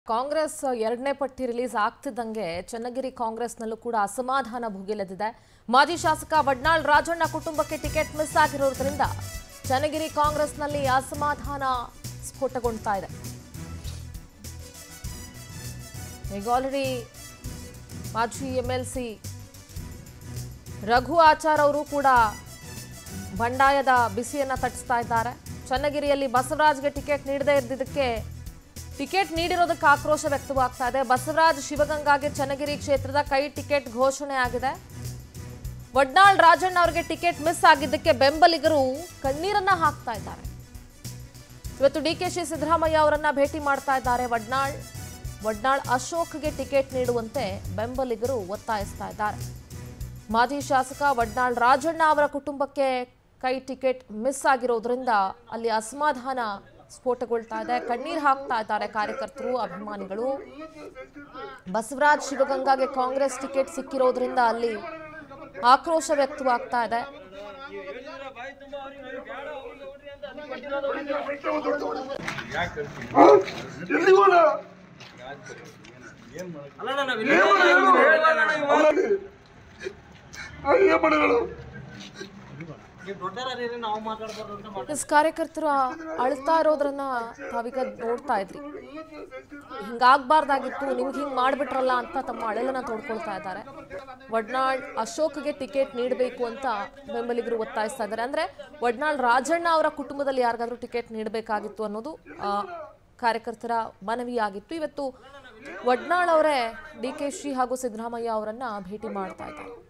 ಕಾಂಗ್ರೆಸ್ ಎರಡನೇ ಪಟ್ಟಿ ರಿಲೀಸ್ ಆಗ್ತಿದ್ದಂಗೆ ಚನ್ನಗಿರಿ ಕಾಂಗ್ರೆಸ್ನಲ್ಲೂ ಕೂಡ ಅಸಮಾಧಾನ ಭುಗಿಲೆದಿದೆ ಮಾಜಿ ಶಾಸಕ ವಡ್ನಾಳ್ ರಾಜಣ್ಣ ಕುಟುಂಬಕ್ಕೆ ಟಿಕೆಟ್ ಮಿಸ್ ಆಗಿರೋದ್ರಿಂದ ಚನ್ನಗಿರಿ ಕಾಂಗ್ರೆಸ್ನಲ್ಲಿ ಅಸಮಾಧಾನ ಸ್ಫೋಟಗೊಳ್ತಾ ಇದೆ ಈಗ ಆಲ್ರೆಡಿ ಮಾಜಿ M L C Raghu Achar ಅವರು ಕೂಡ ಬಂಡಾಯದ ಬಿಸಿಯನ್ನ ತಟ್ಟಿಸ್ತಾ ಇದ್ದಾರೆ ಚನ್ನಗಿರಿಯಲ್ಲಿ ಬಸವರಾಜ್ಗೆ ಟಿಕೆಟ್ ನೀಡದೇ ಇದ್ದಿದ್ದಕ್ಕೆ ಟಿಕೆಟ್ ನೀಡಿರೋದಕ್ಕೆ ಆಕ್ರೋಶ ವ್ಯಕ್ತವಾಗ್ತಾ ಇದೆ ಬಸವರಾಜ್ ಶಿವಗಂಗಾಗೆ ಚನ್ನಗಿರಿ ಕ್ಷೇತ್ರದ ಕೈ ಟಿಕೆಟ್ ಘೋಷಣೆ ಆಗಿದೆ ವಡ್ನಾಳ್ ರಾಜಣ್ಣ ಅವರಿಗೆ ಟಿಕೆಟ್ ಮಿಸ್ ಆಗಿದ್ದಕ್ಕೆ ಬೆಂಬಲಿಗರು ಕಣ್ಣೀರನ್ನ ಹಾಕ್ತಾ ಇದ್ದಾರೆ ಇವತ್ತು ಡಿ ಕೆ ಶಿ ಸಿದ್ದರಾಮಯ್ಯ ಅವರನ್ನ ಭೇಟಿ ಮಾಡ್ತಾ ಇದ್ದಾರೆ ವಡ್ನಾಳ್ ವಡ್ನಾಳ್ ಅಶೋಕ್ಗೆ ಟಿಕೆಟ್ ನೀಡುವಂತೆ ಬೆಂಬಲಿಗರು ಒತ್ತಾಯಿಸ್ತಾ ಇದ್ದಾರೆ ಮಾಜಿ ಶಾಸಕ ವಡ್ನಾಳ್ ರಾಜಣ್ಣ ಅವರ ಕುಟುಂಬಕ್ಕೆ ಕೈ ಟಿಕೆಟ್ ಮಿಸ್ ಆಗಿರೋದ್ರಿಂದ ಅಲ್ಲಿ ಅಸಮಾಧಾನ ಸ್ಫೋಟಗೊಳ್ತಾ ಇದೆ ಕಣ್ಣೀರು ಹಾಕ್ತಾ ಇದ್ದಾರೆ ಕಾರ್ಯಕರ್ತರು ಅಭಿಮಾನಿಗಳು ಬಸವರಾಜ್ ಶಿವಗಂಗಾಗೆ ಕಾಂಗ್ರೆಸ್ ಟಿಕೆಟ್ ಸಿಕ್ಕಿರೋದ್ರಿಂದ ಅಲ್ಲಿ ಆಕ್ರೋಶ ವ್ಯಕ್ತವಾಗ್ತಾ ಇದೆ ಎಲ್ಲಿಗೋಣ ಏನ್ ಮಾಡೋಣ ಎಸ್ ಕಾರ್ಯಕರ್ತರು ಆ- ಅಳ್ತಾ ಇರೋದ್ರನ್ನ ತಾವೀಗ ನೋಡ್ತಾ ಇದ್ರಿ ಹಿಂಗಾಗ್ಬಾರ್ದಾಗಿತ್ತು ನಿಮ್ಗೆ ಹಿಂಗ್ ಮಾಡ್ಬಿಟ್ರಲ್ಲ ಅಂತ ತಮ್ಮ ಅಳಲನ್ನ ತೋಡ್ಕೊಳ್ತಾ ಇದ್ದಾರೆ ವಡ್ನಾಳ್ ಅಶೋಕ್ಗೆ ಟಿಕೆಟ್ ನೀಡಬೇಕು ಅಂತ ಬೆಂಬಲಿಗರು ಒತ್ತಾಯಿಸ್ತಾ ಇದ್ದಾರೆ ಅಂದ್ರೆ ವಡ್ನಾಳ್ ರಾಜಣ್ಣ ಅವರ ಕುಟುಂಬದಲ್ಲಿ ಯಾರಿಗಾದ್ರೂ ಟಿಕೆಟ್ ನೀಡಬೇಕಾಗಿತ್ತು ಅನ್ನೋದು ಆ, ಕಾರ್ಯಕರ್ತರ ಮನವಿಯಾಗಿತ್ತು ಇವತ್ತು ವಡ್ನಾಳ್ ಅವರೇ ಡಿ ಕೆ ಶಿ ಹಾಗೂ ಸಿದ್ದರಾಮಯ್ಯ ಅವರನ್ನ ಭೇಟಿ ಮಾಡ್ತಾ ಇದ್ದಾರೆ